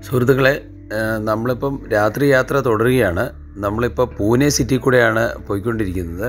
സുഹൃത്തുക്കളെ ഏഹ് നമ്മളിപ്പം രാത്രി യാത്ര തുടരുകയാണ് നമ്മളിപ്പോൾ പൂനെ സിറ്റി കൂടെയാണ് പോയിക്കൊണ്ടിരിക്കുന്നത്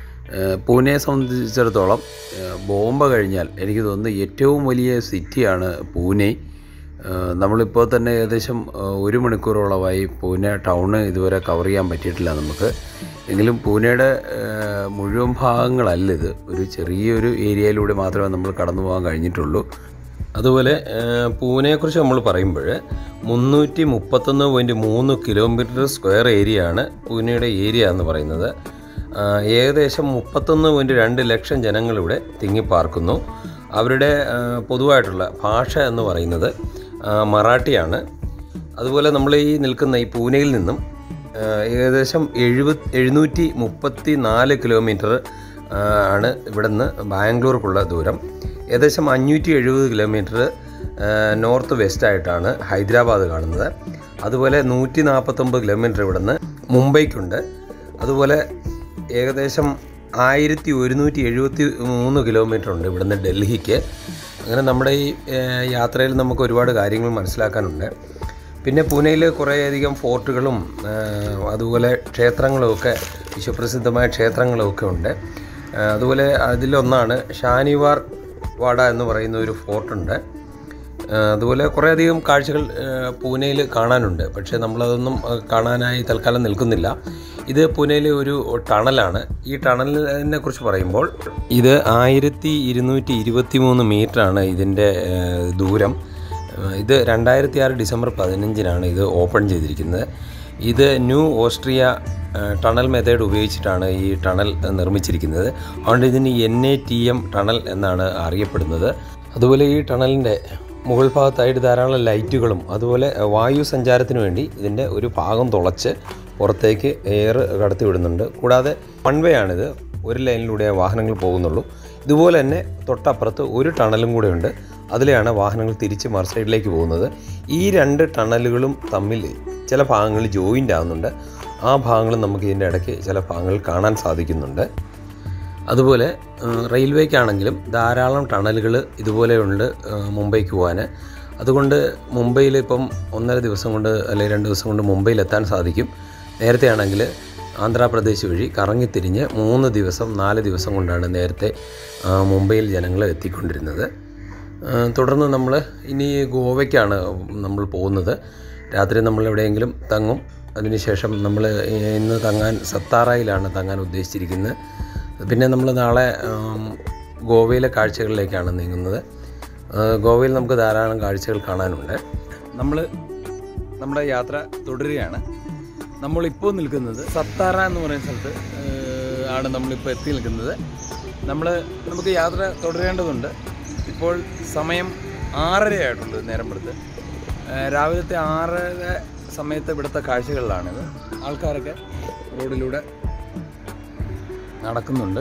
ഏഹ് പൂനെയെ സംബന്ധിച്ചിടത്തോളം ഏഹ് ബോംബെ കഴിഞ്ഞാൽ എനിക്ക് തോന്നുന്നു ഏറ്റവും വലിയ സിറ്റിയാണ് പൂനെ ഏഹ് നമ്മളിപ്പോൾ തന്നെ ഏകദേശം ഏഹ് ഒരു മണിക്കൂറോളമായി പൂനെ ടൗണ് ഇതുവരെ കവർ ചെയ്യാൻ പറ്റിയിട്ടില്ല നമുക്ക് എങ്കിലും പൂനെയുടെ ഏഹ് മുഴുവൻ ഭാഗങ്ങളല്ല ഇത് ഒരു ചെറിയൊരു ഏരിയയിലൂടെ മാത്രമേ നമ്മൾ കടന്നു പോകാൻ കഴിഞ്ഞിട്ടുള്ളൂ അതുപോലെ ഏഹ്, പൂനെയെക്കുറിച്ച് നമ്മൾ പറയുമ്പോൾ മുന്നൂറ്റി മുപ്പത്തൊന്ന് പോയിൻറ്റ് മൂന്ന് കിലോമീറ്റർ സ്ക്വയർ ഏരിയ ആണ് പൂനെയുടെ ഏരിയ എന്ന് പറയുന്നത് ആഹ്, ഏകദേശം മുപ്പത്തൊന്ന് പോയിൻറ്റ് രണ്ട് ലക്ഷം ജനങ്ങളിവിടെ തിങ്ങിപ്പാർക്കുന്നു അവരുടെ ആഹ്, പൊതുവായിട്ടുള്ള ഭാഷ എന്ന് പറയുന്നത് ആഹ്, മറാഠിയാണ് അതുപോലെ നമ്മൾ ഈ നിൽക്കുന്ന ഈ പൂനെയിൽ നിന്നും ആഹ്, ഏകദേശം എഴുപത് എഴുന്നൂറ്റി മുപ്പത്തി നാല് കിലോമീറ്റർ ആഹ്, ആണ് ഇവിടുന്ന് ബാംഗ്ലൂർക്കുള്ള ദൂരം ഏകദേശം അഞ്ഞൂറ്റി എഴുപത് കിലോമീറ്റർ നോർത്ത് വെസ്റ്റ് ആയിട്ടാണ് ഹൈദരാബാദ് കാണുന്നത് അതുപോലെ നൂറ്റി നാൽപ്പത്തൊമ്പത് കിലോമീറ്റർ ഇവിടുന്ന് മുംബൈക്കുണ്ട് അതുപോലെ ഏകദേശം ആയിരത്തി ഒരുന്നൂറ്റി എഴുപത്തി മൂന്ന് കിലോമീറ്റർ ഉണ്ട് ഇവിടുന്ന് ഡൽഹിക്ക് അങ്ങനെ നമ്മുടെ ഈ ഏഹ്, യാത്രയിൽ നമുക്ക് ഒരുപാട് കാര്യങ്ങൾ മനസ്സിലാക്കാനുണ്ട് പിന്നെ പൂനെയിൽ കുറേയധികം ഫോർട്ടുകളും ഏഹ്, അതുപോലെ ക്ഷേത്രങ്ങളും ഒക്കെ വിശ്വപ്രസിദ്ധമായ ക്ഷേത്രങ്ങളും ഒക്കെ ഉണ്ട് ഏഹ്, അതുപോലെ അതിലൊന്നാണ് ഷാനിവാർ വാഡ എന്ന് പറയുന്ന ഒരു ഫോർട്ടുണ്ട് ഏഹ്, അതുപോലെ കുറേയധികം കാഴ്ചകൾ ഏഹ്, പൂനെയിൽ കാണാനുണ്ട് പക്ഷേ നമ്മളതൊന്നും ഏഹ്, കാണാനായി തൽക്കാലം നിൽക്കുന്നില്ല ഇത് പൂനെയിലെ ഒരു ടണലാണ് ഈ ടണലിനെ കുറിച്ച് പറയുമ്പോൾ ഇത് ആയിരത്തി ഇരുന്നൂറ്റി ഇരുപത്തി മൂന്ന് മീറ്ററാണ് ഇതിൻ്റെ ഏഹ്, ദൂരം ഏഹ്, ഇത് രണ്ടായിരത്തി ആറ് ഡിസംബർ പതിനഞ്ചിനാണ് ഇത് ഓപ്പൺ ചെയ്തിരിക്കുന്നത് ഇത് ന്യൂ ഓസ്ട്രിയ ഏഹ്, ടണൽ മെത്തേഡ് ഉപയോഗിച്ചിട്ടാണ് ഈ ടണൽ നിർമ്മിച്ചിരിക്കുന്നത് അതുകൊണ്ട് ഇതിന് N A T M tunnel എന്നാണ് അറിയപ്പെടുന്നത് അതുപോലെ ഈ ടണലിൻ്റെ മുകൾ ഭാഗത്തായിട്ട് ധാരാളം ലൈറ്റുകളും അതുപോലെ വായു സഞ്ചാരത്തിന് വേണ്ടി ഇതിൻ്റെ ഒരു ഭാഗം തുളച്ച് പുറത്തേക്ക് എയർ കടത്തി വിടുന്നുണ്ട് കൂടാതെ വൺ വേ ആണിത് ഒരു ലൈനിലൂടെ വാഹനങ്ങൾ പോകുന്നുള്ളൂ ഇതുപോലെ തന്നെ തൊട്ടപ്പുറത്ത് ഒരു ടണലും കൂടെ ഉണ്ട് അതിലെയാണ് വാഹനങ്ങൾ തിരിച്ച് മറു സൈഡിലേക്ക് പോകുന്നത് ഈ രണ്ട് ടണലുകളും തമ്മിൽ ചില ഭാഗങ്ങളിൽ ജോയിൻ്റ് ആവുന്നുണ്ട് ആ ഭാഗങ്ങളും നമുക്ക് ഇതിൻ്റെ ഇടയ്ക്ക് ചില ഭാഗങ്ങളിൽ കാണാൻ സാധിക്കുന്നുണ്ട് അതുപോലെ ഏഹ്, റെയിൽവേക്കാണെങ്കിലും ധാരാളം ടണലുകൾ ഇതുപോലെയുണ്ട് ഏഹ്, മുംബൈക്ക് പോകാൻ അതുകൊണ്ട് മുംബൈയിൽ ഇപ്പം ഒന്നര ദിവസം കൊണ്ട് അല്ലെങ്കിൽ രണ്ട് ദിവസം കൊണ്ട് മുംബൈയിൽ എത്താൻ സാധിക്കും നേരത്തെ ആണെങ്കിൽ ആന്ധ്രാപ്രദേശ് വഴി കറങ്ങിത്തിരിഞ്ഞ് മൂന്ന് ദിവസം നാല് ദിവസം കൊണ്ടാണ് നേരത്തെ ആ, മുംബൈയിൽ ജനങ്ങൾ എത്തിക്കൊണ്ടിരുന്നത് ആ, തുടർന്ന് നമ്മൾ ഇനി ഗോവയ്ക്കാണ് നമ്മൾ പോകുന്നത് രാത്രി നമ്മൾ എവിടെയെങ്കിലും തങ്ങും അതിനുശേഷം നമ്മൾ ഇന്ന് തങ്ങാൻ സത്താറയിലാണ് തങ്ങാൻ ഉദ്ദേശിച്ചിരിക്കുന്നത് പിന്നെ നമ്മൾ നാളെ ആം, ഗോവയിലെ കാഴ്ചകളിലേക്കാണ് നീങ്ങുന്നത് ആ, ഗോവയിൽ നമുക്ക് ധാരാളം കാഴ്ചകൾ കാണാനുണ്ട് നമ്മൾ നമ്മുടെ യാത്ര തുടരുകയാണ് നമ്മളിപ്പോൾ നിൽക്കുന്നത് സത്താറ എന്ന് പറയുന്ന സ്ഥലത്ത് ഏഹ്, ആണ് നമ്മളിപ്പോൾ എത്തി നിൽക്കുന്നത് നമ്മൾ നമുക്ക് യാത്ര തുടരേണ്ടതുണ്ട് ഇപ്പോൾ സമയം ആറര ആയിട്ടുണ്ട് നേരം എടുത്ത് രാവിലത്തെ ആറര സമയത്ത് ഇവിടുത്തെ കാഴ്ചകളിലാണിത് ആൾക്കാരൊക്കെ റോഡിലൂടെ നടക്കുന്നുണ്ട്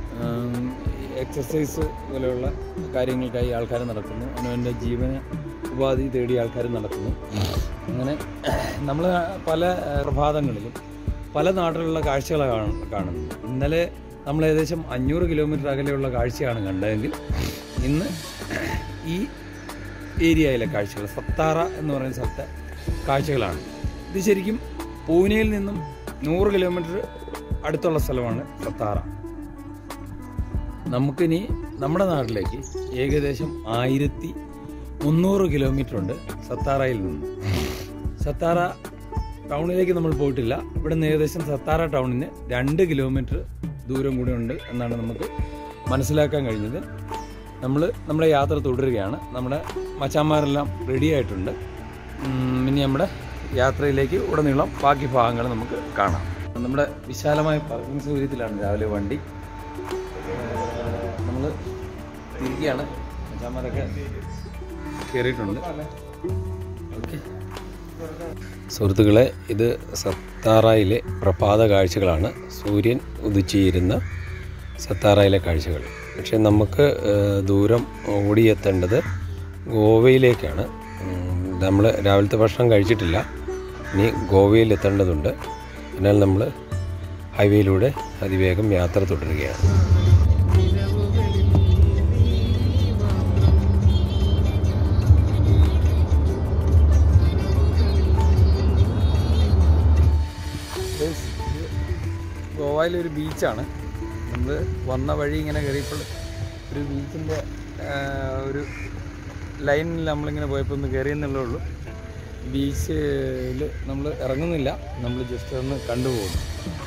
എക്സസൈസ് പോലെയുള്ള കാര്യങ്ങൾക്കായി ആൾക്കാർ നടക്കുന്നു അവനവൻ്റെ ജീവന ഉപാധി തേടി ആൾക്കാർ നടക്കുന്നു അങ്ങനെ നമ്മൾ പല ഏഹ്, പ്രഭാതങ്ങളിലും പല നാട്ടിലുള്ള കാഴ്ചകളാണ് കാണുന്നത് ഇന്നലെ നമ്മൾ ഏകദേശം അഞ്ഞൂറ് കിലോമീറ്റർ അകലെയുള്ള കാഴ്ചയാണ് കണ്ടതെങ്കിൽ ഇന്ന് ഈ ഏരിയയിലെ കാഴ്ചകൾ സത്താറ എന്ന് പറയുന്ന സ്ഥലത്തെ കാഴ്ചകളാണ് ഇത് ശരിക്കും പൂനെയിൽ നിന്നും നൂറ് കിലോമീറ്റർ അടുത്തുള്ള സ്ഥലമാണ് സത്താറ നമുക്കിനി നമ്മുടെ നാട്ടിലേക്ക് ഏകദേശം ആയിരത്തി മുന്നൂറ് കിലോമീറ്റർ ഉണ്ട് സത്താറയിൽ നിന്ന് സത്താറ ടൗണിലേക്ക് നമ്മൾ പോയിട്ടില്ല ഇവിടെ നിന്ന് ഏകദേശം സത്താറ ടൗണിന് രണ്ട് കിലോമീറ്റർ ദൂരം കൂടെ ഉണ്ട് എന്നാണ് നമുക്ക് മനസ്സിലാക്കാൻ കഴിഞ്ഞത് നമ്മൾ നമ്മുടെ യാത്ര തുടരുകയാണ് നമ്മുടെ മച്ചാന്മാരെല്ലാം റെഡി ആയിട്ടുണ്ട് ഉം, ഇനി നമ്മുടെ യാത്രയിലേക്ക് ഉടനീളം ബാക്കി ഭാഗങ്ങൾ നമുക്ക് കാണാം നമ്മുടെ വിശാലമായ പാർക്കിംഗ് സൗകര്യത്തിലാണ് രാവിലെ വണ്ടി നമ്മൾ തിരികെയാണ് മച്ചാന്മാരൊക്കെ കയറിയിട്ടുണ്ട് ഓക്കെ സുഹൃത്തുക്കളെ ഇത് സത്താറയിലെ പ്രഭാത കാഴ്ചകളാണ് സൂര്യൻ ഉദിച്ചുയരുന്ന സത്താറയിലെ കാഴ്ചകൾ പക്ഷേ നമുക്ക് ഏഹ്, ദൂരം ഓടിയെത്തേണ്ടത് ഗോവയിലേക്കാണ് നമ്മൾ രാവിലത്തെ ഭക്ഷണം കഴിച്ചിട്ടില്ല ഇനി ഗോവയിൽ എത്തേണ്ടതുണ്ട് അതിനാൽ നമ്മൾ ഹൈവേയിലൂടെ അതിവേഗം യാത്ര തുടരുകയാണ് സത്താറയിലെ ഒരു ബീച്ചാണ് നമ്മൾ വന്ന വഴി ഇങ്ങനെ കയറിയപ്പോൾ ഒരു ബീച്ചിൻ്റെ ഒരു ലൈനിൽ നമ്മളിങ്ങനെ പോയപ്പോൾ ഒന്ന് കയറിയെന്നുള്ളേ ഉള്ളൂ ബീച്ചിൽ നമ്മൾ ഇറങ്ങുന്നില്ല നമ്മൾ ജസ്റ്റ് ഒന്ന് കണ്ടുപോകുന്നു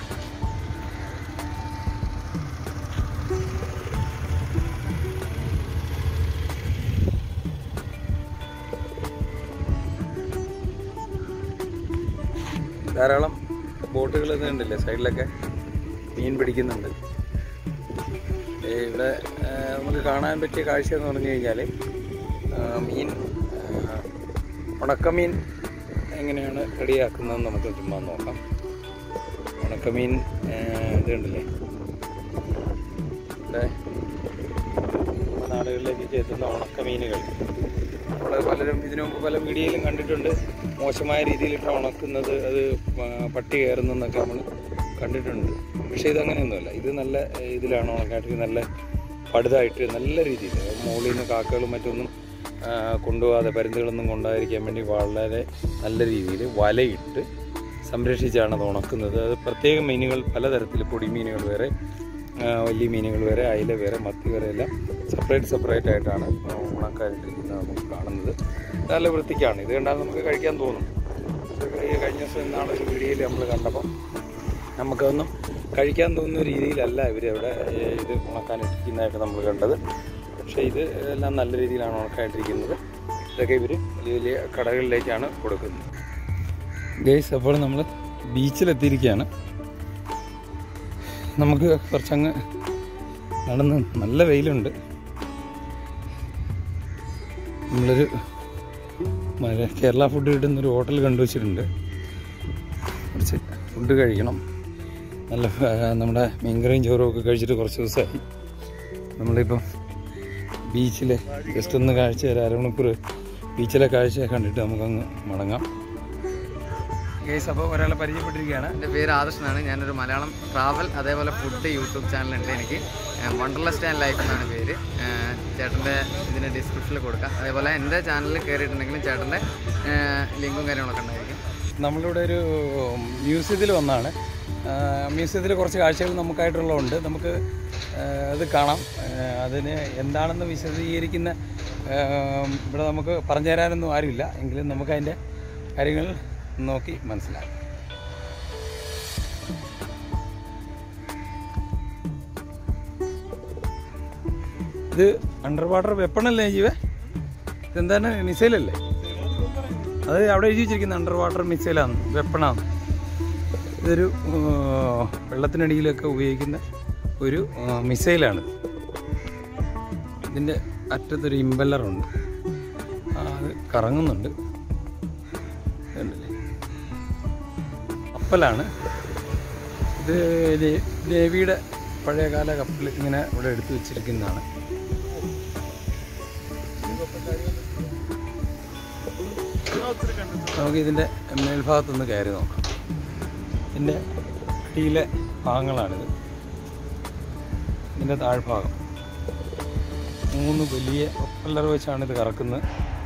ധാരാളം ബോട്ടുകൾ കണ്ടില്ലേ സൈഡിലൊക്കെ മീൻ പിടിക്കുന്നുണ്ട് ഏ, ഇവിടെ ആ, നമുക്ക് കാണാൻ പറ്റിയ കാഴ്ച എന്ന് പറഞ്ഞു കഴിഞ്ഞാൽ മീൻ ആ, ഉണക്കമീൻ എങ്ങനെയാണ് റെഡിയാക്കുന്നതെന്ന് നമുക്ക് ചുമ്മാ നോക്കാം ഉണക്കമീൻ ആ, ഇത് കണ്ടില്ലേ ഇവിടെ നമ്മുടെ നാടുകളിലേക്ക് എത്തുന്ന ഉണക്കമീനുകൾ നമ്മൾ പലരും ഇതിനു മുമ്പ് പല വീഡിയോയിലും കണ്ടിട്ടുണ്ട് മോശമായ രീതിയിലിട്ട് ഉണക്കുന്നത് അത് പ- പട്ടി കയറുന്നതെന്നൊക്കെ നമ്മൾ കണ്ടിട്ടുണ്ട് പക്ഷേ ഇതങ്ങനെയൊന്നുമല്ല ഇത് നല്ല ഏഹ്, ഇതിലാണ് ഉണക്കാട്ടി നല്ല പടുതായിട്ട് നല്ല രീതിയിൽ മുകളിൽ നിന്ന് കാക്കകളും മറ്റൊന്നും ആ, കൊണ്ടുപോകാതെ പരുന്തുകളൊന്നും കൊണ്ടാതിരിക്കാൻ വേണ്ടി വളരെ നല്ല രീതിയിൽ വലയിട്ട് സംരക്ഷിച്ചാണ് അത് ഉണക്കുന്നത് അത് പ്രത്യേക മീനുകൾ പലതരത്തിൽ പൊടി മീനുകൾ വേറെ ആ, വലിയ മീനുകൾ വേറെ അയില വേറെ മത്തി വേറെ എല്ലാം സെപ്പറേറ്റ് സെപ്പറേറ്റ് ആയിട്ടാണ് ഉണക്കാനിട്ടിരിക്കുന്നത് നമുക്ക് കാണുന്നത് നല്ല വൃത്തിക്കാണ് ഇത് കണ്ടാൽ നമുക്ക് കഴിക്കാൻ തോന്നും പക്ഷേ ഈ കഴിഞ്ഞ ദിവസം ഇന്നാളെ ഒരു വീഡിയോയിൽ നമ്മൾ കണ്ടപ്പോൾ നമുക്കതൊന്നും കഴിക്കാൻ തോന്നുന്ന രീതിയിലല്ല ഇവർ അവിടെ ഏ, ഇത് ഉണക്കാനിട്ടിരിക്കുന്നതായിട്ട് നമ്മൾ കണ്ടത് പക്ഷേ ഇത് എല്ലാം നല്ല രീതിയിലാണ് ഉണക്കായിട്ടിരിക്കുന്നത് ഇതൊക്കെ ഇവർ വലിയ വലിയ കടകളിലേക്കാണ് കൊടുക്കുന്നത് ഗൈസ് അപ്പോൾ നമ്മൾ ബീച്ചിലെത്തിയിരിക്കുകയാണ് നമുക്ക് കുറച്ചങ്ങ് നടന്ന് നല്ല വെയിലുണ്ട് നമ്മളൊരു മറ്റേ കേരള ഫുഡ് കിട്ടുന്നൊരു ഹോട്ടൽ കണ്ടുവച്ചിട്ടുണ്ട് കുറച്ച് ഫുഡ് കഴിക്കണം നല്ല ആ, നമ്മുടെ മീൻകറിയും ചോറും ഒക്കെ കഴിച്ചിട്ട് കുറച്ച് ദിവസമായി നമ്മളിപ്പം ബീച്ചിലെ ജസ്റ്റ് ഒന്ന് കാഴ്ച ഒരു അരമണിക്കൂർ ബീച്ചിലെ കാഴ്ച കണ്ടിട്ട് നമുക്കങ്ങ് മടങ്ങാം കേസ് അപ്പോൾ ഒരാളെ പരിചയപ്പെട്ടിരിക്കുകയാണ് എൻ്റെ പേര് ആദർശനാണ് ഞാനൊരു മലയാളം ട്രാവൽ അതേപോലെ ഫുഡ് യൂട്യൂബ് ചാനലുണ്ട് എനിക്ക് വണ്ടർലെസ്റ്റ് ആൻഡ് ലൈഫ് എന്നാണ് പേര് ഏഹ് ചേട്ടൻ്റെ ഇതിന് ഡിസ്ക്രിപ്ഷനിൽ കൊടുക്കാം അതേപോലെ എൻ്റെ ചാനലിൽ കയറിയിട്ടുണ്ടെങ്കിലും ചേട്ടൻ്റെ ലിങ്കും കാര്യങ്ങളൊക്കെ ഉണ്ടായിരിക്കും നമ്മളിവിടെ ഒരു മ്യൂസിയത്തിൽ വന്നാണ് മ്യൂസിയത്തിൽ കുറച്ച് കാഴ്ചകൾ നമുക്കായിട്ടുള്ളതുണ്ട് നമുക്ക് ആ, അത് കാണാം ആ, അതിന് എന്താണെന്ന് വിശദീകരിക്കുന്ന ആ, ഇവിടെ നമുക്ക് പറഞ്ഞു തരാനൊന്നും ആരുമില്ല എങ്കിലും നമുക്ക് അതിൻ്റെ കാര്യങ്ങൾ നോക്കി മനസ്സിലാക്കാം ഇത് അണ്ടർ വാട്ടർ വെപ്പണല്ലേ ജീവേ ഇതെന്താണ് മിസൈലല്ലേ അത് അവിടെ എഴുതി വെച്ചിരിക്കുന്ന അണ്ടർ വാട്ടർ മിസൈലാണ് വെപ്പണാണ് ഇതൊരു ആ, വെള്ളത്തിനടിയിലൊക്കെ ഉപയോഗിക്കുന്ന ഒരു ആ, മിസൈലാണ് ഇതിൻ്റെ അറ്റത്തൊരു ഇമ്പല്ലറുണ്ട് ആ, അത് കറങ്ങുന്നുണ്ട് കണ്ടില്ലേ? കപ്പലാണ് ഇത് നേ- നേവിയുടെ പഴയകാല കപ്പൽ ഇങ്ങനെ ഇവിടെ എടുത്തു വെച്ചിരിക്കുന്നതാണ് നമുക്ക് ഇതിൻ്റെ മേൽഭാഗത്തൊന്ന് കയറി നോക്കാം ഇതിൻ്റെ അടിയിലെ ഭാഗങ്ങളാണിത് ഇതിൻ്റെ താഴ്ഭാഗം മൂന്ന് വലിയ പ്രൊപ്പല്ലർ വെച്ചാണ് ഇത് കറക്കുന്നത്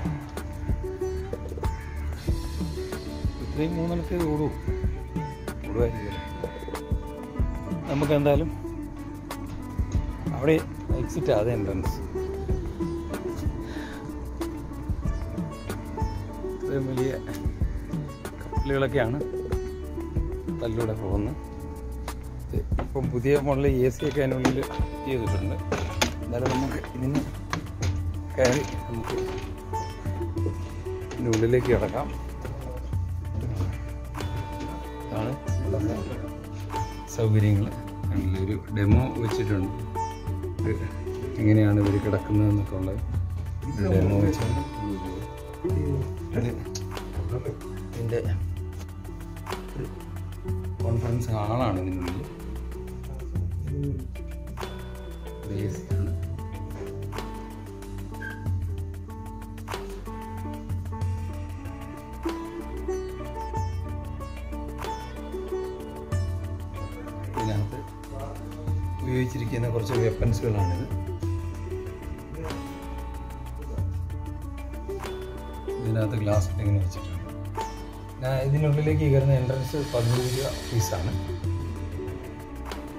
ഇത്രയും മൂന്നെണ്ണത്തെ ഇത് ഓടൂ ഓടുമായിരിക്കും നമുക്ക് എന്തായാലും അവിടെ എക്സിറ്റ് അത് എൻട്രൻസ് ഇത്രയും വലിയ കപ്പലുകളൊക്കെയാണ് അതിലൂടെ പോകുന്നത് ഇത് ഇപ്പം പുതിയ മോഡൽ എ സി ഒക്കെ അതിനുള്ളിൽ ചെയ്തിട്ടുണ്ട് എന്നാലും നമുക്ക് ഇതിന് കയറി നമുക്ക് ഇതിൻ്റെ ഉള്ളിലേക്ക് കിടക്കാം ഇതാണ് ഇവിടുത്തെ സൗകര്യങ്ങൾ അതിൽ ഒരു ഡെമോ വെച്ചിട്ടുണ്ട് ഇത് എങ്ങനെയാണ് ഇവർ കിടക്കുന്നതെന്നൊക്കെ ഉള്ള ഒരു ഡെമോ വെച്ചിട്ടുണ്ട് ഇത് ഇതിൻ്റെ ഒരു കോൺഫറൻസ് ഹാളാണ് ഇതിനുള്ളിൽ ഇത് AC ആണ് ഇതിനകത്ത് ഉപയോഗിച്ചിരിക്കുന്ന കുറച്ച് വെപ്പൻസുകളാണിത് ഇതിനകത്ത് ഗ്ലാസ് ഇങ്ങനെ വെച്ചിട്ടുണ്ട് ഞാൻ ഇതിനുള്ളിലേക്ക് കയറുന്ന എൻട്രൻസ് പതിനഞ്ച് രൂപ ഫീസാണ്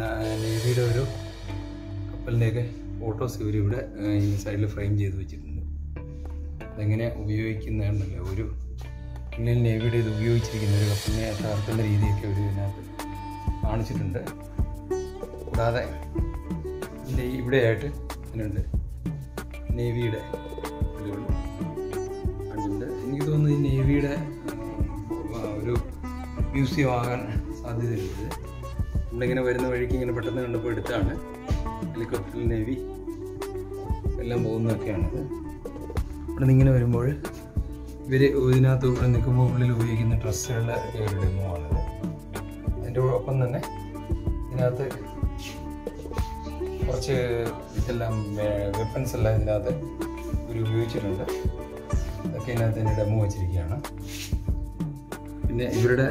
നേവിയുടെ ഒരു കപ്പലിൻ്റെയൊക്കെ ഫോട്ടോസ് ഇവർ ഇവിടെ ആ, ഈ സൈഡിൽ ഫ്രെയിം ചെയ്ത് വെച്ചിട്ടുണ്ട് അതെങ്ങനെ ഉപയോഗിക്കുന്നതെന്നല്ല ഒരു ഇന്ത്യൻ നേവിയുടെ ഇത് ഉപയോഗിച്ചിരിക്കുന്ന ഒരു കപ്പലിനെ തകർക്കുന്ന രീതിയൊക്കെ അവർ ഇതിനകത്ത് കാണിച്ചിട്ടുണ്ട് കൂടാതെ ഇതിൻ്റെ ഈ ഇവിടെയായിട്ട് ഇതിനുണ്ട് നേവിയുടെ കപ്പലുകൾ കണ്ടിട്ടുണ്ട് എനിക്ക് തോന്നുന്നു ഈ നേവിയുടെ ആ, ഒരു മ്യൂസിയം ആകാൻ സാധ്യതയുണ്ട് നമ്മളിങ്ങനെ വരുന്ന വഴിക്ക് ഇങ്ങനെ പെട്ടെന്ന് കണ്ടപ്പോൾ എടുത്താണ് ഹെലികോപ്റ്ററിൽ നേവി എല്ലാം പോകുന്നതൊക്കെയാണത് ഇവിടെ നിന്ന് ഇങ്ങനെ വരുമ്പോൾ ഇവർ ഇതിനകത്ത് ഇവിടെ നിൽക്കുമ്പോൾ ഉള്ളിൽ ഉപയോഗിക്കുന്ന ഡ്രസ്സുകളുടെ ഒരു ഡെമോ ആണത് അതിൻ്റെ ഒപ്പം തന്നെ ഇതിനകത്ത് കുറച്ച് ഇതെല്ലാം വെപ്പൺസ് എല്ലാം ഇതിനകത്ത് ഇവർ ഉപയോഗിച്ചിട്ടുണ്ട് അതൊക്കെ ഇതിനകത്ത് തന്നെ ഡെമോ വെച്ചിരിക്കുകയാണ് പിന്നെ ഇവരുടെ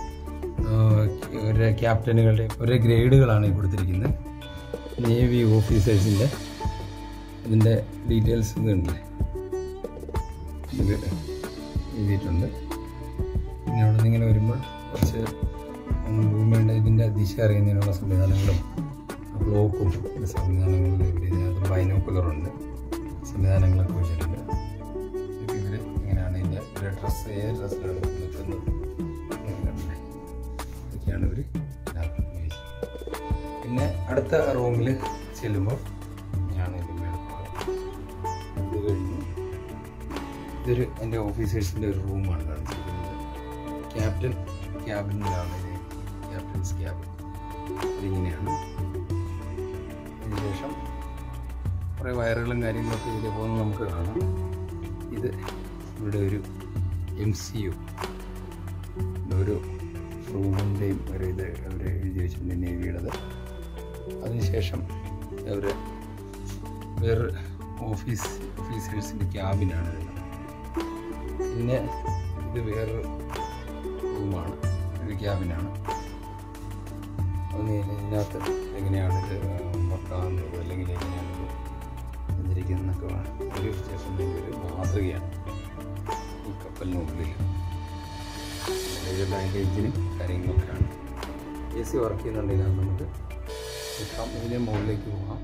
ഒരു ക്യാപ്റ്റനുകളുടെ ഓരോ ഗ്രേഡുകളാണ് ഈ കൊടുത്തിരിക്കുന്നത് നേവി ഓഫീസേഴ്സിൻ്റെ ഇതിൻ്റെ ഡീറ്റെയിൽസ് ഇതുണ്ടല്ലേ ഇത് എഴുതിയിട്ടുണ്ട് പിന്നെ അവിടെ നിന്ന് ഇങ്ങനെ വരുമ്പോൾ കുറച്ച് ഭൂമിയുടെ ഇതിൻ്റെ ദിശ അറിയുന്നതിനുള്ള സംവിധാനങ്ങളും ബ്ലോക്കും സംവിധാനങ്ങളും ഇവിടെ ഇതിനകത്ത് ബൈനോക്കുലറുണ്ട് സംവിധാനങ്ങളൊക്കെ വെച്ചിട്ടുണ്ട് ഇതൊക്കെ ഇവർ ഇങ്ങനെയാണ് ഇതിൻ്റെ ഇവരുടെ ഡ്രസ്സ് ഏത് ഡ്രസ്സിലാണ് നിൽക്കുന്നത് ഇങ്ങനെയുണ്ടല്ലേ. ഇതൊക്കെയാണ് ഇവർ ഇതിനകത്ത് ഉപയോഗിച്ചത് പിന്നെ അടുത്ത റൂമിൽ ചെല്ലുമ്പോൾ ഞാൻ ഇതിൻ്റെ ഇത് കഴിഞ്ഞു ഇതൊരു എൻ്റെ ഓഫീസേഴ്സിൻ്റെ ഒരു റൂമാണ് കാണിച്ചിരിക്കുന്നത് ക്യാപ്റ്റൻ ക്യാബിനിലാണ് ഇത് ക്യാപ്റ്റൻസ് ക്യാബിൻ ഇതിങ്ങനെയാണ് അതിനുശേഷം കുറേ വയറുകളും കാര്യങ്ങളൊക്കെ ഇതിൽ പോകുന്നത് നമുക്ക് കാണാം ഇത് ഇവിടെ ഒരു എം സി യു ഒരു റൂമിൻ്റെയും ഒരു ഇത് അവർ എഴുതി വെച്ചിട്ടുണ്ട് നേവിയുടേത് അതിനുശേഷം അവർ വേറെ ഓഫീസ് ഓഫീസേഴ്സിൻ്റെ ക്യാബിനാണ് ഇത് പിന്നെ ഇത് വേറൊരു റൂമാണ് ഒരു ക്യാബിനാണ് അത് ഇതിനകത്ത് എങ്ങനെയാണ് ഇത് വർക്കാകുന്നത് അല്ലെങ്കിൽ എങ്ങനെയാണ് ഇത് എന്നിരിക്കുന്നതൊക്കെ ഒരു സ്റ്റേഷൻ്റെ ഒരു മാതൃകയാണ് ഈ കപ്പലിനുള്ളിൽ ഇതെല്ലാം അതിൻ്റെ എഞ്ചിനും കാര്യങ്ങളൊക്കെയാണ് എ സി വർക്ക് ചെയ്യുന്നുണ്ടെങ്കിൽ അത് നമുക്ക് നിൽക്കാം ഇതിൻ്റെ മുകളിലേക്ക് പോകാം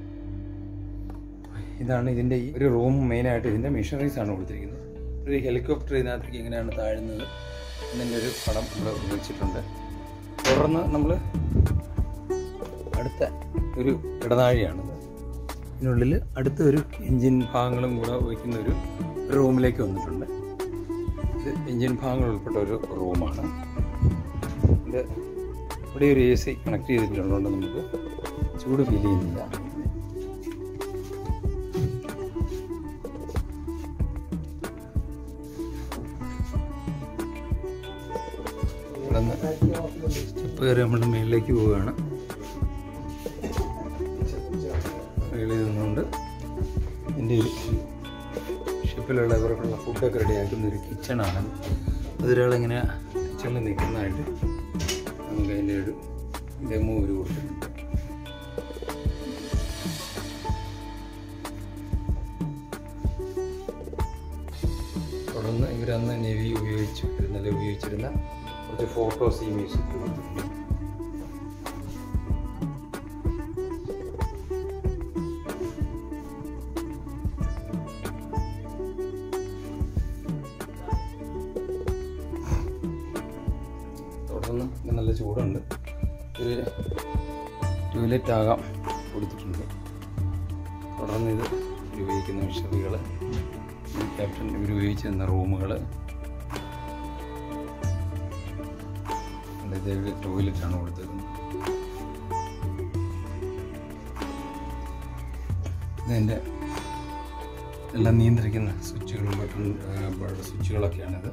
ഇതാണ് ഇതിൻ്റെ ഈ ഒരു റൂം മെയിനായിട്ട് ഇതിൻ്റെ മെഷീനറീസ് ആണ് കൊടുത്തിരിക്കുന്നത് ഒരു ഹെലികോപ്റ്റർ ഇതിനകത്തേക്ക് എങ്ങനെയാണ് താഴുന്നത് എന്നതിൻ്റെ ഒരു പടം ഇവിടെ ഉപയോഗിച്ചിട്ടുണ്ട് തുടർന്ന് നമ്മൾ അടുത്ത ഒരു ഇടനാഴിയാണിത് ഇതിനുള്ളിൽ അടുത്ത ഒരു എൻജിൻ ഭാഗങ്ങളും കൂടെ വയ്ക്കുന്ന ഒരു റൂമിലേക്ക് വന്നിട്ടുണ്ട് ഇത് എൻജിൻ ഭാഗങ്ങൾ ഉൾപ്പെട്ട ഒരു റൂമാണ് ഇത് ഇവിടെ ഒരു എ സി കണക്ട് ചെയ്തിട്ടുള്ളതുകൊണ്ട് നമുക്ക് ചൂട് ഫീൽ ചെയ്യുന്നില്ല ഇവിടെ നിന്ന് സ്റ്റെപ്പ് കയറി നമ്മൾ മുകളിലേക്ക് പോവുകയാണ് മുകളിൽ നിന്നുകൊണ്ട് എൻ്റെ ഒരു ഷിപ്പിലുള്ള ഇവർക്കുള്ള ഫുഡൊക്കെ റെഡിയാക്കുന്ന ഒരു കിച്ചണാണ് അതൊരാളിങ്ങനെ കിച്ചണിൽ നിൽക്കുന്നതായിട്ട് നമുക്ക് അതിൻ്റെ ഒരു ഡെമോ ഒരു കൊടുത്തിട്ടുണ്ട് തുടർന്ന് ഇവരന്ന് നെവി ഉപയോഗിച്ചു ഇന്നലെ ഉപയോഗിച്ചിരുന്ന കുറച്ച് ഫോട്ടോസ് ഈ മ്യൂസിയത്തിൽ കൊടുത്തിട്ടുണ്ട് തുടർന്ന് ഇത് നല്ല ചൂടുണ്ട് ഒരു ടോയ്ലറ്റ് ആകാം കൊടുത്തിട്ടുണ്ട് തുടർന്ന് ഇത് ഇവർ ഉപയോഗിക്കുന്ന മിഷനറികൾ ക്യാപ്റ്റൻ ഇവർ ഉപയോഗിച്ചിരുന്ന റൂമുകൾ ഇത് ടോയ്ലറ്റാണ് കൊടുത്തത് ഇതിൻ്റെ എല്ലാം നിയന്ത്രിക്കുന്ന സ്വിച്ചുകളും ബട്ടൺ ആ, സ്വിച്ചുകളൊക്കെയാണിത്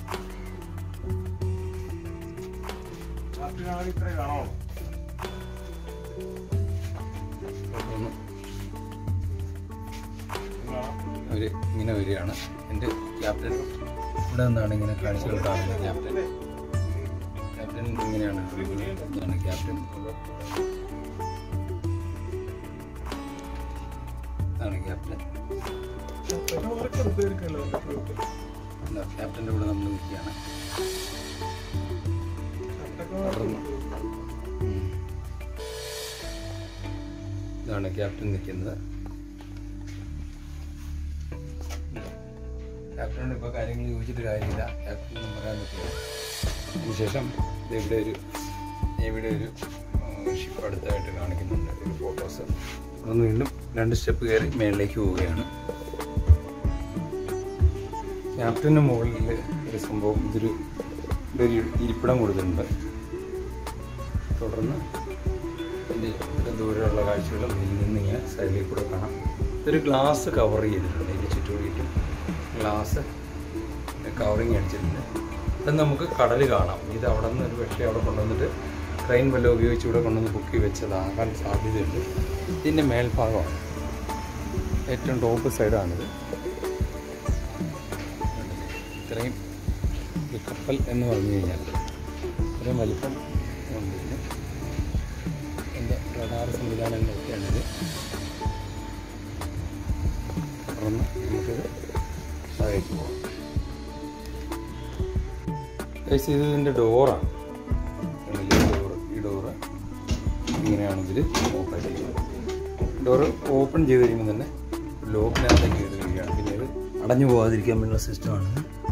തുടർന്ന് അവർ ഇങ്ങനെ വരികയാണ് എൻ്റെ ക്യാപ്റ്റൻ ഇവിടെ നിന്നാണ് ഇങ്ങനെ കാഴ്ചകൾ കാണുന്നത് ക്യാപ്റ്റൻ ക്യാപ്റ്റൻ ഇങ്ങനെയാണ് ഇതാണ് ക്യാപ്റ്റൻ ഇതാണ് ക്യാപ്റ്റൻ എന്താ ക്യാപ്റ്റൻ്റെ കൂടെ നമ്മൾ നിൽക്കുകയാണ് തുടർന്ന് ഉം. ഇതാണ് ക്യാപ്റ്റൻ നിൽക്കുന്നത് ക്യാപ്റ്റനോട് ഇപ്പോൾ കാര്യങ്ങൾ ചോദിച്ചിട്ട് കാര്യമില്ല ക്യാപ്റ്റൻ ഒന്നും പറയാൻ പറ്റില്ല അതിനുശേഷം ഇത് ഇവിടെ ഒരു ഇവിടെ ഒരു ഷിപ്പ് അടുത്തായിട്ട് കാണിക്കുന്നുണ്ട് ഒരു ഫോട്ടോസ് അതൊന്ന് വീണ്ടും രണ്ട് സ്റ്റെപ്പ് കയറി മേളിലേക്ക് പോവുകയാണ് ക്യാപ്റ്റന് മുകളിൽ ഒരു സംഭവം ഇതൊരു ഇവിടെ ഒരു ഇരിപ്പിടം കൊടുത്തിട്ടുണ്ട് തുടർന്ന് ഇതിൻ്റെ ഇവിടെ ദൂരെയുള്ള കാഴ്ചകളും ഇതിൽ നിന്ന് ഇങ്ങനെ സൈഡിൽ കൂടെ കാണാം ഇതൊരു ഗ്ലാസ് കവർ ചെയ്തിട്ടുണ്ട് ഇതിന് ചുറ്റുകൂടിയിട്ടും ഗ്ലാസ് കവറിങ് അടിച്ചിട്ടുണ്ട് അത് നമുക്ക് കടൽ കാണാം ഇത് അവിടെ നിന്ന് ഒരു പക്ഷേ അവിടെ കൊണ്ടുവന്നിട്ട് ട്രെയിൻ വല്ലതും ഉപയോഗിച്ച് ഇവിടെ കൊണ്ടുവന്ന് പൊക്കി വെച്ചതാകാൻ സാധ്യതയുണ്ട് ഇതിൻ്റെ മേൽഭാഗമാണ് ഏറ്റവും ടോപ്പ് സൈഡാണിത് ഇത്രയും ഈ കപ്പൽ എന്ന് പറഞ്ഞു കഴിഞ്ഞാൽ ഇത്രയും വലിപ്പം ഉണ്ട് ഇതിന് എൻ്റെ റഡാർ സംവിധാനങ്ങളൊക്കെയാണിത് തുറന്ന് നമുക്കിത് താഴേക്ക് പോകാം ഗൈസ് ഇത് ഇതിൻ്റെ ഡോറാണ് ഈ ഡോറ് ഈ ഡോറ് ഇങ്ങനെയാണ് ഇതിൽ ഓപ്പൺ ചെയ്യുന്നത് ഡോറ് ഓപ്പൺ ചെയ്ത് കഴിയുമ്പോൾ തന്നെ ലോക്കിനകത്തേക്ക് ചെയ്ത് കഴിയുകയാണ് പിന്നെ ഇത് അടഞ്ഞു പോകാതിരിക്കാൻ വേണ്ടിയുള്ള സിസ്റ്റമാണ്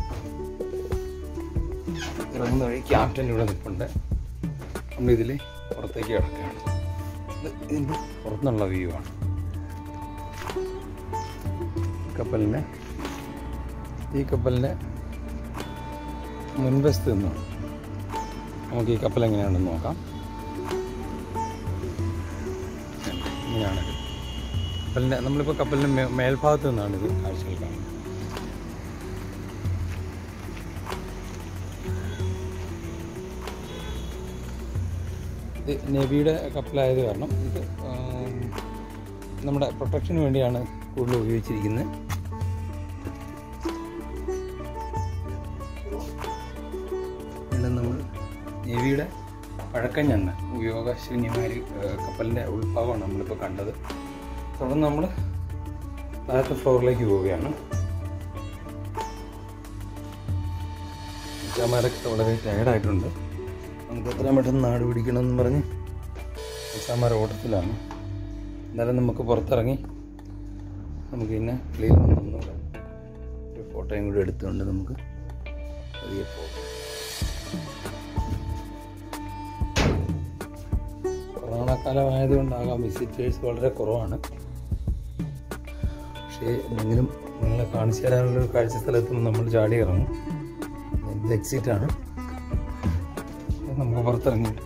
ഇറങ്ങുന്ന വഴി ക്യാപ്റ്റൻ ഇവിടെ നിൽപ്പുണ്ട് നമ്മളിതിൽ പുറത്തേക്ക് കിടക്കുകയാണ് ഇത് ഇതിൻ്റെ പുറത്തുനിന്നുള്ള വ്യൂ ആണ് കപ്പലിനെ ഈ കപ്പലിൻ്റെ മുൻവശത്ത് നിന്നാണ് നമുക്ക് ഈ കപ്പൽ എങ്ങനെയാണെന്ന് നോക്കാം ഇങ്ങനെയാണ് കപ്പലിൻ്റെ നമ്മളിപ്പോൾ കപ്പലിൻ്റെ മേ മേൽഭാഗത്ത് നിന്നാണ് ഇത് കാഴ്ചകൾ കാണുന്നത് ഇത് നേവിയുടെ കപ്പലായത് കാരണം ഇത് ആം, നമ്മുടെ പ്രൊട്ടക്ഷന് വേണ്ടിയാണ് കൂടുതൽ ഉപയോഗിച്ചിരിക്കുന്നത് ഇവിടെ നമ്മൾ നേവിയുടെ പഴക്കഞ്ഞെണ്ണ ഉപയോഗശൂന്യമായ ഒരു, ഏഹ്, കപ്പലിൻ്റെ ഉൾഭാഗമാണ് നമ്മളിപ്പോൾ കണ്ടത് തുടർന്ന് നമ്മൾ താഴത്തെ ഫ്ലോറിലേക്ക് പോവുകയാണ് അച്ഛന്മാരൊക്കെ വളരെ ടയർഡായിട്ടുണ്ട് നമുക്ക് എത്രയും പെട്ടെന്ന് നാട് പിടിക്കണമെന്ന് പറഞ്ഞ് അച്ഛന്മാർ ഓട്ടത്തിലാണ് എന്നാലും നമുക്ക് പുറത്തിറങ്ങി നമുക്ക് പിന്നെ വെളിയിൽ നിന്നൊന്നുകൂടെ ഒരു ഫോട്ടോയും കൂടി എടുത്തുകൊണ്ട് നമുക്ക് പതിയെ പോകാം കൊറോണ കാലമായതുകൊണ്ടാകാം വിസിറ്റേഴ്സ് വളരെ കുറവാണ് പക്ഷേ എന്തെങ്കിലും നിങ്ങളെ കാണിച്ചു തരാനുള്ള ഒരു കാഴ്ച സ്ഥലത്തും നമ്മൾ ചാടി ഇറങ്ങും ഇത് എക്സിറ്റാണ് നമുക്ക് പുറത്തിറങ്ങിയിട്ട്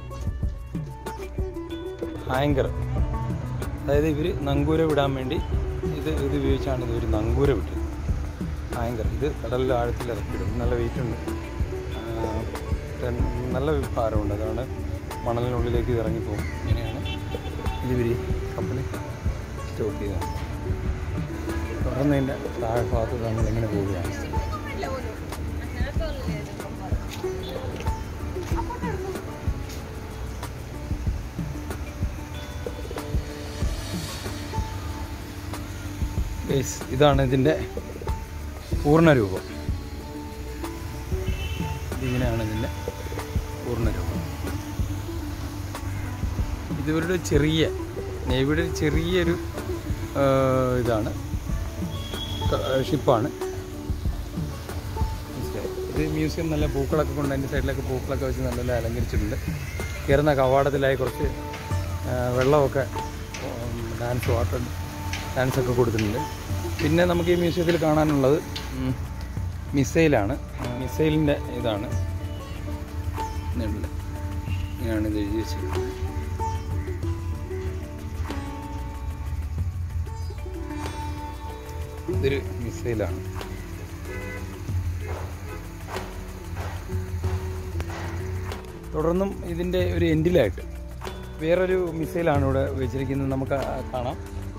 ഹാങ്കർ അതായത് ഇവർ നങ്കൂര വിടാൻ വേണ്ടി ഇത് ഇത് ഉപയോഗിച്ചാണ് ഇത് ഒരു നങ്കൂര വിട്ടത് ഹാങ്കർ ഇത് കടലിൽ ആഴത്തിൽ ഇറക്കിയിടും നല്ല വെയിറ്റ് ഉണ്ട് ആ, ടെൻ- നല്ല ഭാരമുണ്ട് അതാണ് മണലിനുള്ളിലേക്ക് ഇത് ഇറങ്ങിപ്പോകും ഇങ്ങനെയാണ് ഇതിവർ കപ്പൽ സ്റ്റോപ്പ് ചെയ്തത് തുടർന്ന് ഇതിൻ്റെ താഴെ ഭാഗത്ത് നമ്മൾ ഇങ്ങനെ പോവുകയാണ് Guys, ഇതാണ് ഇതിൻ്റെ പൂർണ്ണരൂപം ഇതിങ്ങനെയാണ് ഇതിൻ്റെ പൂർണ്ണരൂപം ഇതിവരുടെ ചെറിയ നേവിയുടെ ഒരു ചെറിയൊരു ആ, ഇതാണ് ക- ഷിപ്പാണ് മനസ്സിലായി ഇത് മ്യൂസിയം നല്ല പൂക്കളൊക്കെ കൊണ്ട് അതിൻ്റെ സൈഡിലൊക്കെ പൂക്കളൊക്കെ വെച്ച് നല്ല അലങ്കരിച്ചിട്ടുണ്ട് കയറുന്ന കവാടത്തിലായി കുറച്ച് ആ, വെള്ളമൊക്കെ ഡാൻസ് വാട്ടർ ഡാൻസൊക്കെ കൊടുത്തിട്ടുണ്ട് പിന്നെ നമുക്ക് ഈ മ്യൂസിയത്തിൽ കാണാനുള്ളത് ഉം, മിസൈലാണ് മിസൈലിൻ്റെ ഇതാണ് ഇതുണ്ട്. ഇങ്ങനെയാണ് ഇത് എഴുതി വെച്ചിരിക്കുന്നത് ഇതൊരു മിസൈലാണ് തുടർന്നും ഇതിൻ്റെ ഒരു എൻഡിലായിട്ട് വേറൊരു മിസൈലാണ് ഇവിടെ വെച്ചിരിക്കുന്നത് നമുക്ക് ആ- കാണാം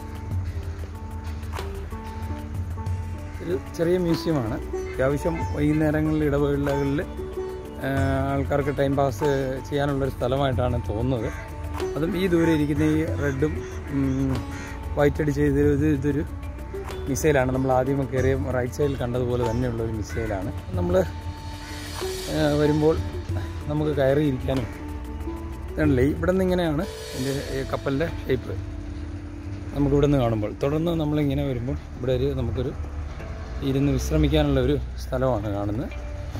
ഒരു ചെറിയ മ്യൂസിയമാണ് അത്യാവശ്യം വൈകുന്നേരങ്ങളിൽ ഇടവേളകളിൽ ആൾക്കാർക്ക് ടൈം പാസ് ചെയ്യാനുള്ളൊരു സ്ഥലമായിട്ടാണ് തോന്നുന്നത് അതും ഈ ദൂരെ ഇരിക്കുന്ന ഈ റെഡും വൈറ്റ് അടിച്ച് ഇത് ഇത് ഇതൊരു മിസൈലാണ് നമ്മൾ ആദ്യം കയറിയ റൈറ്റ് സൈഡിൽ കണ്ടതുപോലെ തന്നെയുള്ള ഒരു മിസൈലാണ് നമ്മൾ വരുമ്പോൾ നമുക്ക് കയറിയിരിക്കാനും ഇതുണ്ടല്ലേ ഇവിടെ നിന്ന് ഇങ്ങനെയാണ് എൻ്റെ കപ്പലിൻ്റെ ഷേപ്പ് നമുക്കിവിടെ നിന്ന് കാണുമ്പോൾ തുടർന്ന് നമ്മളിങ്ങനെ വരുമ്പോൾ ഇവിടെ ഒരു നമുക്കൊരു ഇരുന്ന് വിശ്രമിക്കാനുള്ള ഒരു സ്ഥലമാണ് കാണുന്നത്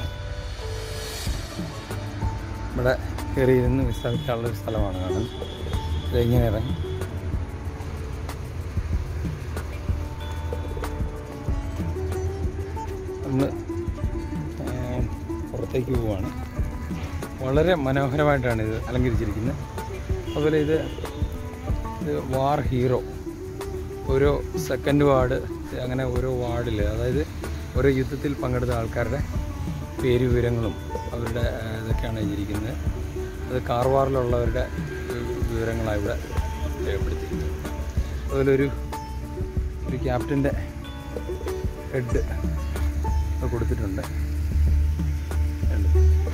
ഇവിടെ കയറി ഇരുന്ന് വിശ്രമിക്കാനുള്ള ഒരു സ്ഥലമാണ് കാണുന്നത് ഇത് ഇങ്ങനെ ഇറങ്ങി നമ്മൾ പുറത്തേക്ക് പോവുകയാണ് വളരെ മനോഹരമായിട്ടാണ് ഇത് അലങ്കരിച്ചിരിക്കുന്നത് അതുപോലെ ഇത് ഇത് വാർ ഹീറോ ഓരോ സെക്കൻഡ് വാർഡ് അങ്ങനെ ഓരോ വാർഡിൽ അതായത് ഓരോ യുദ്ധത്തിൽ പങ്കെടുത്ത ആൾക്കാരുടെ പേര് വിവരങ്ങളും അവരുടെ ആ, ഇതൊക്കെയാണ് എഴുതിയിരിക്കുന്നത് അത് കാർവാറിലുള്ളവരുടെ വിവരങ്ങളാണ് ഇവിടെ രേഖപ്പെടുത്തിയിരിക്കുന്നത് അതുപോലെ ഒരു ഒരു ക്യാപ്റ്റൻ്റെ ഹെഡ് കൊടുത്തിട്ടുണ്ട് ഉണ്ട്.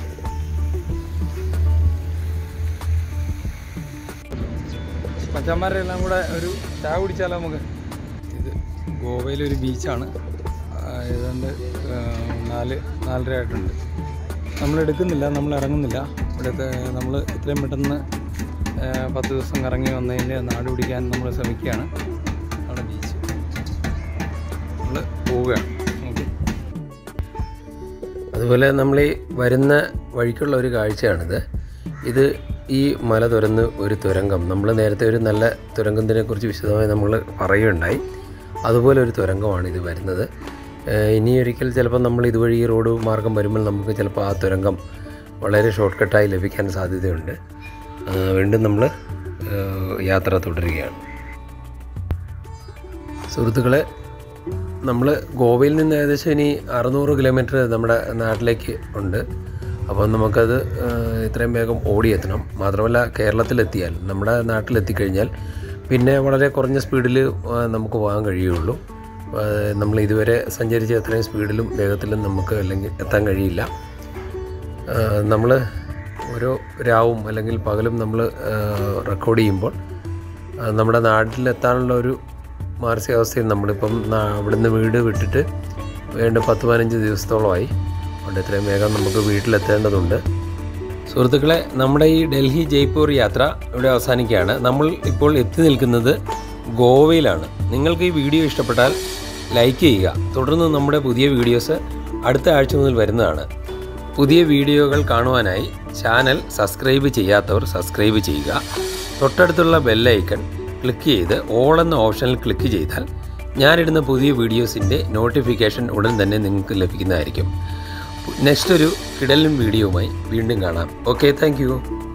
മച്ചാന്മാരെ എല്ലാം കൂടെ ഒരു ചായ കുടിച്ചാലോ നമുക്ക് ഇത് ഗോവയിലെ ഒരു ബീച്ചാണ് ആ, ഏതാണ്ട് ആ, നാല് നാലര ആയിട്ടുണ്ട് നമ്മൾ എടുക്കുന്നില്ല നമ്മൾ ഇറങ്ങുന്നില്ല ഇവിടുത്തെ നമ്മൾ ഇത്രയും പെട്ടെന്ന് ആ, പത്ത് ദിവസം കറങ്ങി വന്നതിൻ്റെ നാട് പിടിക്കാൻ നമ്മൾ ശ്രമിക്കുകയാണ് അവിടെ ബീച്ച് നമ്മൾ പോവുകയാണ് ഓക്കെ അതുപോലെ നമ്മൾ ഈ വരുന്ന വഴിക്കുള്ള ഒരു കാഴ്ചയാണിത് ഇത് ഈ മല തുരന്ന് ഒരു തുരങ്കം നമ്മൾ നേരത്തെ ഒരു നല്ല തുരങ്കത്തിനെ കുറിച്ച് വിശദമായി നമ്മൾ പറയുകയുണ്ടായി അതുപോലെ ഒരു തുരങ്കമാണ് ഇത് വരുന്നത് ഏഹ് ഇനി ഒരിക്കൽ ചിലപ്പോൾ നമ്മൾ ഇതുവഴി ഈ റോഡ് മാർഗം വരുമ്പോൾ നമുക്ക് ചിലപ്പോൾ ആ തുരങ്കം വളരെ ഷോർട്ട് കട്ടായി ലഭിക്കാൻ സാധ്യതയുണ്ട് ഏഹ് വീണ്ടും നമ്മൾ ഏഹ് യാത്ര തുടരുകയാണ് സുഹൃത്തുക്കളെ നമ്മൾ ഗോവയിൽ നിന്ന് ഏകദേശം ഇനി അറുന്നൂറ് കിലോമീറ്റർ നമ്മുടെ നാട്ടിലേക്ക് ഉണ്ട് അപ്പം നമുക്കത് ആ, ഇത്രയും വേഗം ഓടിയെത്തണം മാത്രമല്ല കേരളത്തിലെത്തിയാൽ നമ്മുടെ നാട്ടിലെത്തിക്കഴിഞ്ഞാൽ പിന്നെ വളരെ കുറഞ്ഞ സ്പീഡിൽ നമുക്ക് പോകാൻ കഴിയുള്ളൂ ആ, നമ്മൾ ഇതുവരെ സഞ്ചരിച്ച അത്രയും സ്പീഡിലും വേഗത്തിലും നമുക്ക് അല്ലെങ്കിൽ എത്താൻ കഴിയില്ല നമ്മൾ ഓരോ രാവും അല്ലെങ്കിൽ പകലും നമ്മൾ റെക്കോർഡ് ചെയ്യുമ്പോൾ ആ, നമ്മുടെ നാട്ടിലെത്താനുള്ള ഒരു മാനസികാവസ്ഥയിൽ നമ്മളിപ്പം നാ- ഇവിടുന്ന് വീട് വിട്ടിട്ട് വേണ്ട പത്ത് പതിനഞ്ച് ദിവസത്തോളമായി അതുകൊണ്ട് ഇത്രയും വേഗം നമുക്ക് വീട്ടിലെത്തേണ്ടതുണ്ട് സുഹൃത്തുക്കളെ നമ്മുടെ ഈ ഡൽഹി ജയ്പൂർ യാത്ര ഇവിടെ അവസാനിക്കുകയാണ് നമ്മൾ ഇപ്പോൾ എത്തി നിൽക്കുന്നത് ഗോവയിലാണ് നിങ്ങൾക്ക് ഈ വീഡിയോ ഇഷ്ടപ്പെട്ടാൽ ലൈക്ക് ചെയ്യുക തുടർന്ന് നമ്മുടെ പുതിയ വീഡിയോസ് അടുത്ത ആഴ്ച മുതൽ വരുന്നതാണ് പുതിയ വീഡിയോകൾ കാണുവാനായി ചാനൽ സബ്സ്ക്രൈബ് ചെയ്യാത്തവർ സബ്സ്ക്രൈബ് ചെയ്യുക തൊട്ടടുത്തുള്ള ബെല്ലൈക്കൺ ക്ലിക്ക് ചെയ്ത് ഓൾ എന്ന ഓപ്ഷനിൽ ക്ലിക്ക് ചെയ്താൽ ഞാനിടുന്ന പുതിയ വീഡിയോസിൻ്റെ നോട്ടിഫിക്കേഷൻ ഉടൻ തന്നെ നിങ്ങൾക്ക് ലഭിക്കുന്നതായിരിക്കും നെക്സ്റ്റ് ഒരു കിടലും വീഡിയോയുമായി വീണ്ടും കാണാം ഓക്കെ താങ്ക്